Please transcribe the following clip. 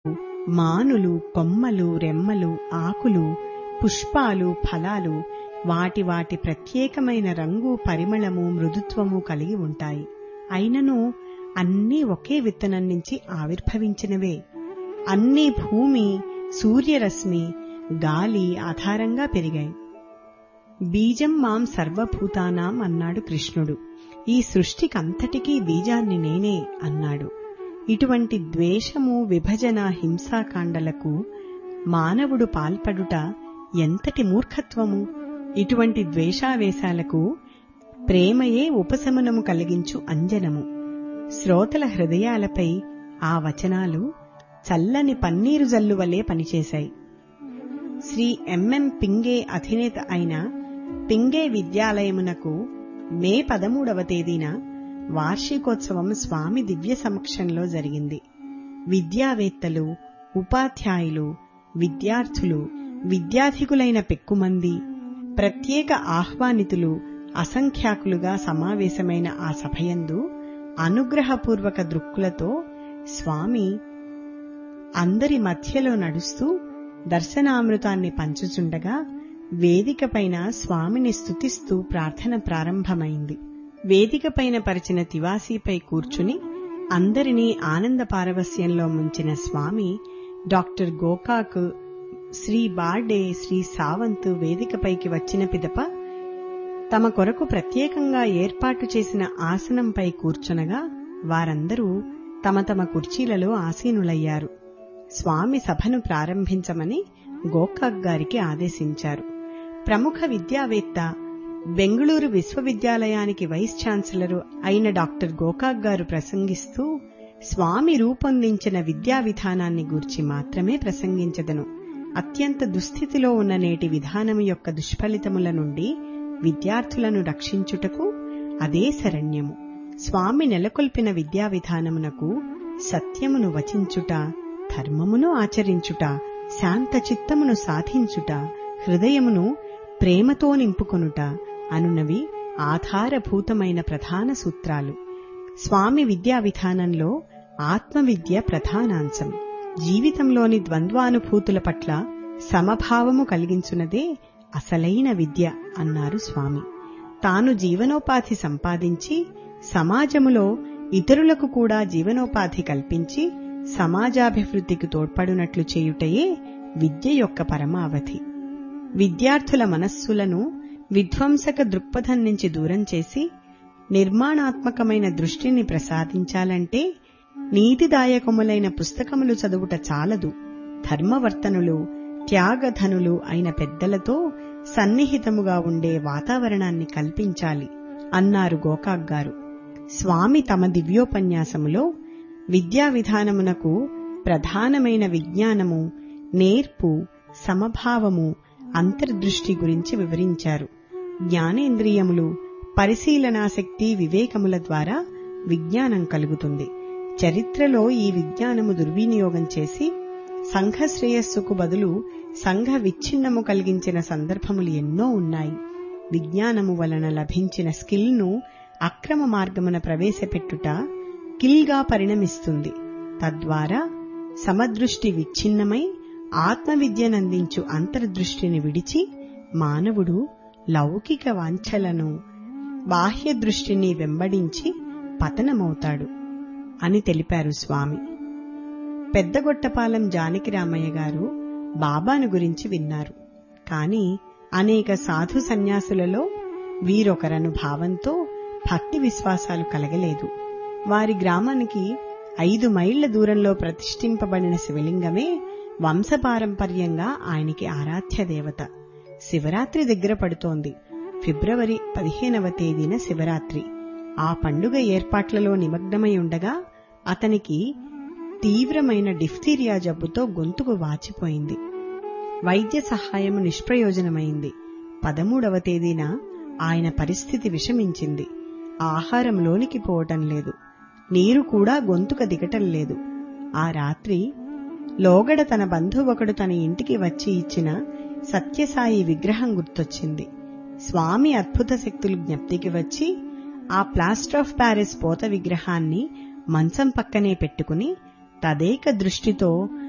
మానులు కొమ్మలు రెమ్మలు ఆకులు పుష్పాలు ఫలాలు వాటి వాటి ప్రత్యేకమైన రంగు పరిమళము మృదుత్వము కలిగి ఉంటాయి అయినను అన్నీ ఒకే విత్తనం నుంచి ఆవిర్భవించినవే అన్ని భూమి సూర్యరశ్మి గాలి ఆధారంగా పెరిగాయి బీజం మాం సర్వభూతానాం అన్నాడు కృష్ణుడు ఈ సృష్టికంతటికీ బీజాన్ని నేనే అన్నాడు ఇటువంటి ద్వేషము విభజన హింసాకాండలకు మానవుడు పాల్పడుట ఎంతటి మూర్ఖత్వము ఇటువంటి ద్వేషావేశాలకు ప్రేమయే ఉపశమనము కలిగించు అంజనము శ్రోతల హృదయాలపై ఆ వచనాలు చల్లని పన్నీరు జల్లువలే పనిచేశాయి శ్రీ ఎంఎం పింగే అధినేత అయిన పింగే విద్యాలయమునకు మే పదమూడవ తేదీన వార్షికోత్సవం స్వామి దివ్య సమక్షంలో జరిగింది విద్యావేత్తలు ఉపాధ్యాయులు విద్యార్థులు విద్యాధికులైన పెక్కుమంది ప్రత్యేక ఆహ్వానితులు అసంఖ్యాకులుగా సమావేశమైన ఆ సభయందు అనుగ్రహపూర్వక దృక్కులతో స్వామి అందరి మధ్యలో నడుస్తూ దర్శనామృతాన్ని పంచుచుండగా వేదికపైన స్వామిని స్తుతిస్తూ ప్రార్థన ప్రారంభమైంది వేదికపైన పరిచిన తివాసీపై కూర్చుని అందరినీ ఆనంద పారవస్యంలో ముంచిన స్వామి డాక్టర్ గోకాక్ శ్రీ బార్డే శ్రీ సావంత్ వేదికపైకి వచ్చిన పిదప తమ కొరకు ప్రత్యేకంగా ఏర్పాటు చేసిన ఆసనంపై కూర్చునగా వారందరూ తమ తమ కుర్చీలలో ఆసీనులయ్యారు స్వామి సభను ప్రారంభించమని గోకాక్ గారికి ఆదేశించారు ప్రముఖ విద్యావేత్త బెంగుళూరు విశ్వవిద్యాలయానికి వైస్ ఛాన్సలరు అయిన డాక్టర్ గోకాక్ గారు ప్రసంగిస్తూ స్వామి రూపొందించిన విద్యా విధానాన్ని గూర్చి మాత్రమే ప్రసంగించదను అత్యంత దుస్థితిలో ఉన్న నేటి విధానము యొక్క దుష్ఫలితముల నుండి విద్యార్థులను రక్షించుటకు అదే శరణ్యము స్వామి నెలకొల్పిన విద్యా విధానమునకు సత్యమును వచించుట ధర్మమును ఆచరించుట శాంత చిత్తమును సాధించుట హృదయమును ప్రేమతో నింపుకొనుట అనునవి ఆధారభూతమైన ప్రధాన సూత్రాలు స్వామి విద్యా విధానంలో ఆత్మవిద్య ప్రధానాంశం జీవితంలోని ద్వంద్వానుభూతుల పట్ల సమభావము కలిగించున్నదే అసలైన విద్య అన్నారు స్వామి తాను జీవనోపాధి సంపాదించి సమాజములో ఇతరులకు కూడా జీవనోపాధి కల్పించి సమాజాభివృద్ధికి తోడ్పడునట్లు చేయుటయే విద్య యొక్క పరమావధి విద్యార్థుల మనస్సులను విధ్వంసక దృక్పథం నుంచి దూరం చేసి నిర్మాణాత్మకమైన దృష్టిని ప్రసాదించాలంటే నీతిదాయకములైన పుస్తకములు చదువుట చాలదు ధర్మవర్తనులు త్యాగధనులు అయిన పెద్దలతో సన్నిహితముగా ఉండే వాతావరణాన్ని కల్పించాలి అన్నారు గోకాక్ గారు స్వామి తమ దివ్యోపన్యాసములో విద్యా విధానమునకు ప్రధానమైన విజ్ఞానము నేర్పు సమభావము అంతర్దృష్టి గురించి వివరించారు జ్ఞానేంద్రియములు పరిశీలనాశక్తి వివేకముల ద్వారా విజ్ఞానం కలుగుతుంది చరిత్రలో ఈ విజ్ఞానము దుర్వినియోగం చేసి సంఘ శ్రేయస్సుకు బదులు సంఘ విచ్ఛిన్నము కలిగించిన సందర్భములు ఎన్నో ఉన్నాయి విజ్ఞానము వలన లభించిన స్కిల్ను అక్రమ మార్గమున ప్రవేశపెట్టుట కిల్గా పరిణమిస్తుంది తద్వారా సమదృష్టి విచ్ఛిన్నమై ఆత్మవిద్యనందించు అంతర్దృష్టిని విడిచి మానవుడు లౌకిక వాంఛలను బాహ్య దృష్టిని వెంబడించి పతనమవుతాడు అని తెలిపారు స్వామి పెద్దగొట్టపాలెం జానకి రామయ్య గారు బాబాను గురించి విన్నారు కాని అనేక సాధు సన్యాసులలో వీరొకరను భావంతో భక్తి విశ్వాసాలు కలగలేదు వారి గ్రామానికి ఐదు మైళ్ల దూరంలో ప్రతిష్ఠింపబడిన శివలింగమే వంశపారంపర్యంగా ఆయనకి ఆరాధ్య దేవత శివరాత్రి దగ్గర పడుతోంది ఫిబ్రవరి పదిహేనవ తేదీన శివరాత్రి ఆ పండుగ ఏర్పాట్లలో నిమగ్నమై ఉండగా అతనికి తీవ్రమైన డిఫ్తీరియా జబ్బుతో గొంతుకు వాచిపోయింది వైద్య సహాయము నిష్ప్రయోజనమైంది పదమూడవ తేదీన ఆయన పరిస్థితి విషమించింది ఆహారం లోనికి పోవటం లేదు నీరు కూడా గొంతుక దిగటం లేదు ఆ రాత్రి లోగడ తన బంధువొకడు తన ఇంటికి వచ్చి ఇచ్చిన సత్యసాయి విగ్రహం గుర్తొచ్చింది స్వామి అద్భుత శక్తులు జ్ఞప్తికి వచ్చి ఆ ప్లాస్టర్ ఆఫ్ ప్యారిస్ పోత విగ్రహాన్ని మంచం పక్కనే పెట్టుకుని తదేక దృష్టితో